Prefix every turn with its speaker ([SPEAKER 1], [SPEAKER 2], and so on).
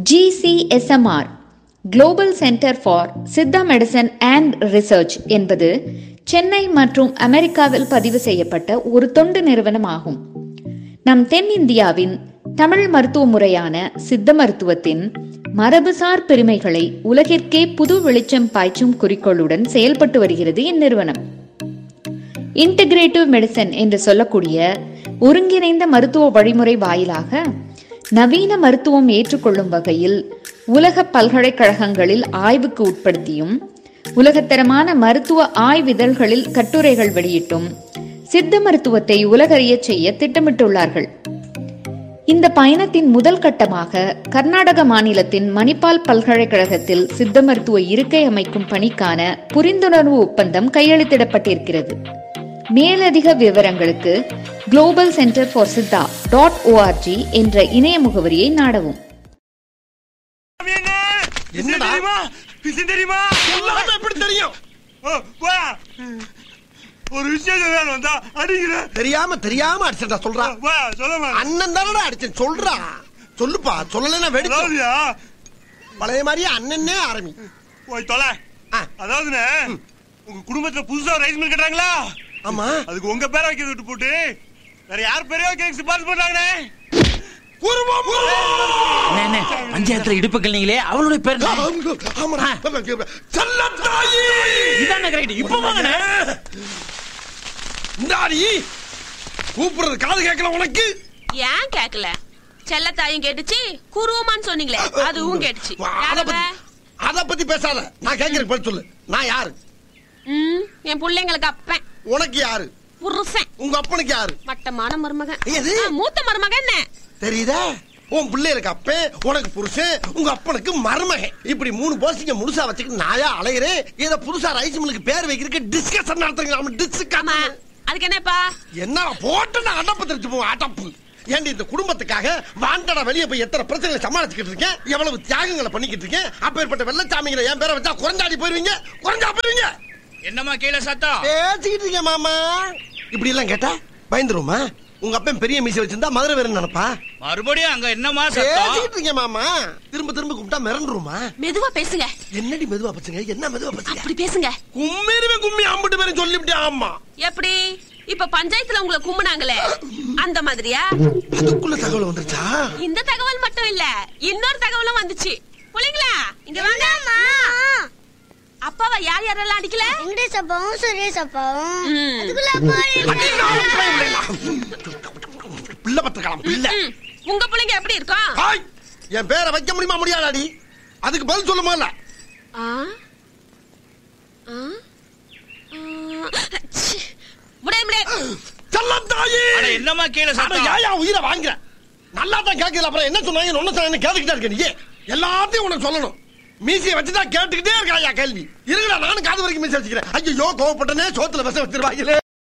[SPEAKER 1] GCSMR global centre for Siddha medicine and research என்பது சென்னை மற்றும் அமெரிக்காவில் பதிவு செய்யப்பட்ட ஒரு தொண்டு நிறுவனமாகும் நம் தென்னிந்தியாவின் தமிழ் மருத்துவ முறையான சித்த மருத்துவத்தின் மரபுசார் பெருமைகளை உலகிற்கே புது வெளிச்சம் பாய்ச்சும் குறிக்கோளுடன் செயல்பட்டு வருகிறது இந்நிறுவனம் இன்டகிரேட்டிவ் மெடிசன் என்று சொல்லக்கூடிய ஒருங்கிணைந்த மருத்துவ வழிமுறை வாயிலாக நவீன மருத்துவம் ஏற்றுக்கொள்ளும் வகையில் உலக பல்கலைக்கழகங்களில் ஆய்வுக்கு உட்படுத்தியும் உலகத்தரமான மருத்துவ ஆய்விதழ்களில் கட்டுரைகள் வெளியிட்டும் சித்த மருத்துவத்தை உலகறியச் செய்ய திட்டமிட்டுள்ளார்கள் இந்த பயணத்தின் முதல் கட்டமாக கர்நாடக மாநிலத்தின் மணிப்பால் பல்கலைக்கழகத்தில் சித்த மருத்துவ இருக்கை அமைக்கும் பணிக்கான புரிந்துணர்வு ஒப்பந்தம் கையெழுத்திடப்பட்டிருக்கிறது மேலதிக விவரங்களுக்கு global centre for Siddha dot ORG என்ற இணைய முகவரியை நாடவும்
[SPEAKER 2] என்னடா?
[SPEAKER 3] தெரியுமா விஷயம் தெரியுமா
[SPEAKER 2] சொல்லாம எப்படி தெரியும்
[SPEAKER 3] ஓ, போயா. ஒரு விஷயம் வேணும் வந்தா அடிக்கிற
[SPEAKER 2] தெரியாம தெரியாம அடிச்சா சொல்றா
[SPEAKER 3] போயா, சொல்ல மாட்டேன்.
[SPEAKER 2] அண்ணன் தானடா அடிச்சேன் சொல்றா சொல்லுப்பா சொல்லலைன்னா வெடிச்சு
[SPEAKER 3] அதாவதுயா,
[SPEAKER 2] பழைய மாதிரியே அண்ணனே ஆரம்பி
[SPEAKER 3] போய் தொலை
[SPEAKER 2] ஆ.
[SPEAKER 3] அதாவதுண்ணே உங்க குடும்பத்துல புதுசா ரைஸ் மில் கட்டுறாங்களா
[SPEAKER 2] ஆமா
[SPEAKER 3] அதுக்கு உங்க பேரை வைக்கிறது விட்டு போட்டு வேற யார் பேரையோ வைக்க சிபாரிசு பண்றாங்கண்ணே
[SPEAKER 2] குருவம்
[SPEAKER 4] அண்ணே, அண்ணே, பஞ்சாயத்துல இடுப்புகள் நீங்களே அவளுடைய பேர் என்ன?
[SPEAKER 2] ஆமாடா செல்லத்தாயி
[SPEAKER 4] இதாண்ணே correct. இப்ப வாங்கண்ணே.
[SPEAKER 2] இந்தாடி கூப்பிடுறது காது கேட்கல உனக்கு
[SPEAKER 5] ஏன் கேக்கல செல்லத்தாயும் கேட்டுச்சு குருவமான்னு சொன்னீங்களே அதுவும் கேட்டுச்சு
[SPEAKER 2] அத
[SPEAKER 5] யாரவ?
[SPEAKER 2] பத்தி அத பத்தி பேசாத நான் கேட்கறேன் பதில் சொல்லு நான் யாரு
[SPEAKER 5] ம், என் பிள்ளைங்களுக்கு அப்பன்
[SPEAKER 2] உனக்கு யாரு
[SPEAKER 5] புருஷன்
[SPEAKER 2] உங்க அப்பனுக்கு யாரு
[SPEAKER 5] மட்டமான மருமகன்
[SPEAKER 2] எது?
[SPEAKER 5] ஆ, மூத்த மருமகன் என்ன
[SPEAKER 2] தெரியுதா உன் பிள்ளைகளுக்கு அப்பன் உனக்கு புருஷன் உங்க அப்பனுக்கு மருமகன் இப்படி மூணு போஸ்டிங்க முழுசா வச்சுக்கிட்டு நாயா அலையிறேன் இத புதுசா ரைஸ் மில்லுக்கு பேர் வைக்கிறதுக்கு டிஸ்கஷன் நடத்துறீங்க
[SPEAKER 5] ஆமா
[SPEAKER 2] டிஸ்கஷன்
[SPEAKER 5] அதுக்கு என்னப்பா
[SPEAKER 2] என்ன போட்டு நான் அடப்பு தெரிஞ்சு போவோம் அடப்பு ஏண்டி இந்த குடும்பத்துக்காக வாண்டடா வெளியே போய் எத்தனை பிரச்சனைகளை சமாளிச்சுக்கிட்டு இருக்கேன் எவ்வளவு தியாகங்களை பண்ணிக்கிட்டு இருக்கேன் அப்பேற்பட்ட வெள்ளச்சாமிங்களை என் பேரை வச்சா குறைஞ்சாடி போயிருவீங்க குறைஞ்சா போயிருவீங்க
[SPEAKER 4] என்னம்மா கீழே சத்தம்
[SPEAKER 2] பேசிக்கிட்டு இருக்கேன் மாமா இப்படி எல்லாம் கேட்டா பயந்துருமா உங்க அப்பன் பெரிய மீசை வச்சிருந்தா மதுரை வேற நினைப்பா
[SPEAKER 4] மறுபடியும் அங்க என்னம்மா சத்தம்
[SPEAKER 2] பேசிக்கிட்டு இருக்கேன் மாமா திரும்ப திரும்ப கூப்பிட்டா மிரண்டுருமா
[SPEAKER 5] மெதுவா பேசுங்க
[SPEAKER 2] என்னடி மெதுவா பச்சுங்க என்ன மெதுவா பச்சுங்க
[SPEAKER 5] அப்படி பேசுங்க
[SPEAKER 2] கும்மிருவே கும்மி அம்பிட்டு பேரும் சொல்லிவிட்டேன் ஆமா
[SPEAKER 5] எப்படி இப்ப பஞ்சாயத்துல உங்களை கும்பினாங்களே அந்த மாதிரியா
[SPEAKER 2] அதுக்குள்ள தகவல் வந்துருச்சா
[SPEAKER 5] இந்த தகவல் மட்டும் இல்ல இன்னொரு தகவலும் வந்துச்சு புள்ளைங்களா இங்க வாங்க அப்பாவை யார் யாரெல்லாம் அடிக்கல
[SPEAKER 6] வெங்கடேஷ் அப்பாவும் சுரேஷ் அப்பாவும்
[SPEAKER 5] ம்.
[SPEAKER 6] அதுக்குள்ள அப்பா
[SPEAKER 2] பிள்ளை பத்திரக்கலாம் பிள்ளை
[SPEAKER 5] ம், உங்க பிள்ளைங்க எப்படி இருக்கும்
[SPEAKER 2] ஹாய் என் பேரை வைக்க முடியுமா முடியாதாடி அதுக்கு பதில் சொல்லுமா இல்ல
[SPEAKER 5] ஆ? ஆ? ஆ, ச்சீ. முடியாது முடியாது
[SPEAKER 2] செல்லத்தாயி
[SPEAKER 4] அட, என்னம்மா கீழே
[SPEAKER 2] அட,
[SPEAKER 4] சத்தம்
[SPEAKER 2] ஏயா உயிரை வாங்குற நல்லா தான் கேட்கல அப்புறம் என்ன சொன்னாங்க ஒன்னு சொன்னாங்க கேட்டுக்கிட்டே இருக்க நீ எல்லாத்தையும் உனக்கு சொல்லணும் மீசியை வச்சுதான் கேட்டுக்கிட்டே இருக்காயா கேள்வி இருங்கடா நானும் காது வரைக்கும் மீசி வச்சுக்கிறேன் ஐயோ கோவப்பட்டனே சோத்துல விஷம் வச்சிருவாங்களே